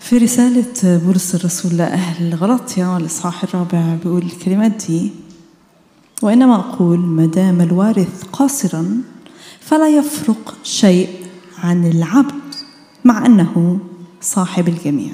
في رسالة بولس الرسول لأهل غلطيا الإصحاح الرابع بيقول الكلمات دي وإنما أقول ما دام الوارث قاصرا فلا يفرق شيء عن العبد مع أنه صاحب الجميع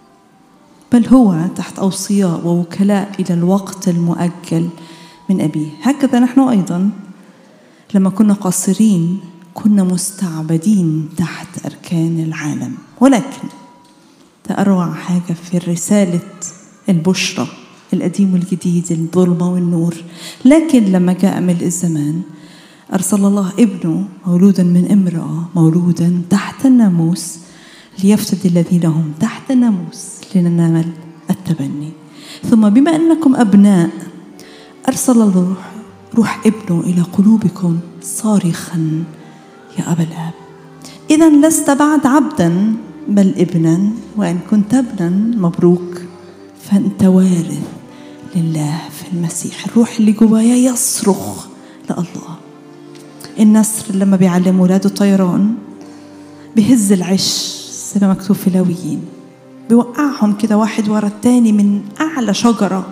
بل هو تحت أوصياء ووكلاء إلى الوقت المؤجل من أبيه هكذا نحن أيضا لما كنا قاصرين كنا مستعبدين تحت أركان العالم ولكن ده أروع حاجة في رسالة البشرى القديم والجديد الظلمة والنور لكن لما جاء ملء الزمان أرسل الله ابنه مولودا من امرأة مولودا تحت الناموس ليفتدي الذين هم تحت الناموس لننال التبني ثم بما أنكم أبناء أرسل الروح روح ابنه إلى قلوبكم صارخا يا أبا الآب إذا لست بعد عبدا بل ابنا وإن كنت ابنا مبروك فأنت وارث لله في المسيح الروح اللي جوايا يصرخ لله النسر لما بيعلم ولاده الطيران بيهز العش زي ما مكتوب في لاويين بيوقعهم كده واحد ورا التاني من أعلى شجرة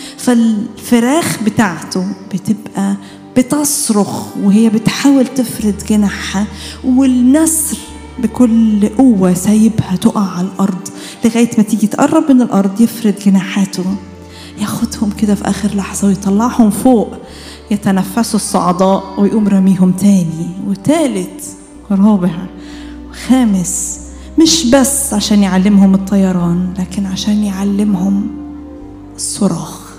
فالفراخ بتاعته بتبقى بتصرخ وهي بتحاول تفرد جناحها والنسر بكل قوة سايبها تقع على الأرض لغاية ما تيجي تقرب من الأرض يفرد جناحاته ياخدهم كده في آخر لحظة ويطلعهم فوق يتنفسوا الصعداء ويقوم رميهم تاني وتالت ورابع وخامس مش بس عشان يعلمهم الطيران لكن عشان يعلمهم الصراخ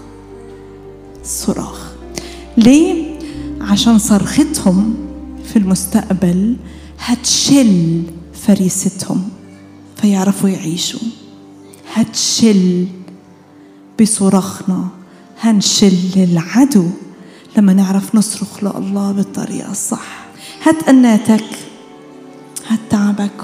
الصراخ ليه؟ عشان صرختهم في المستقبل هتشل فريستهم فيعرفوا يعيشوا هتشل بصراخنا هنشل العدو لما نعرف نصرخ لله بالطريقة الصح هات أناتك هات تعبك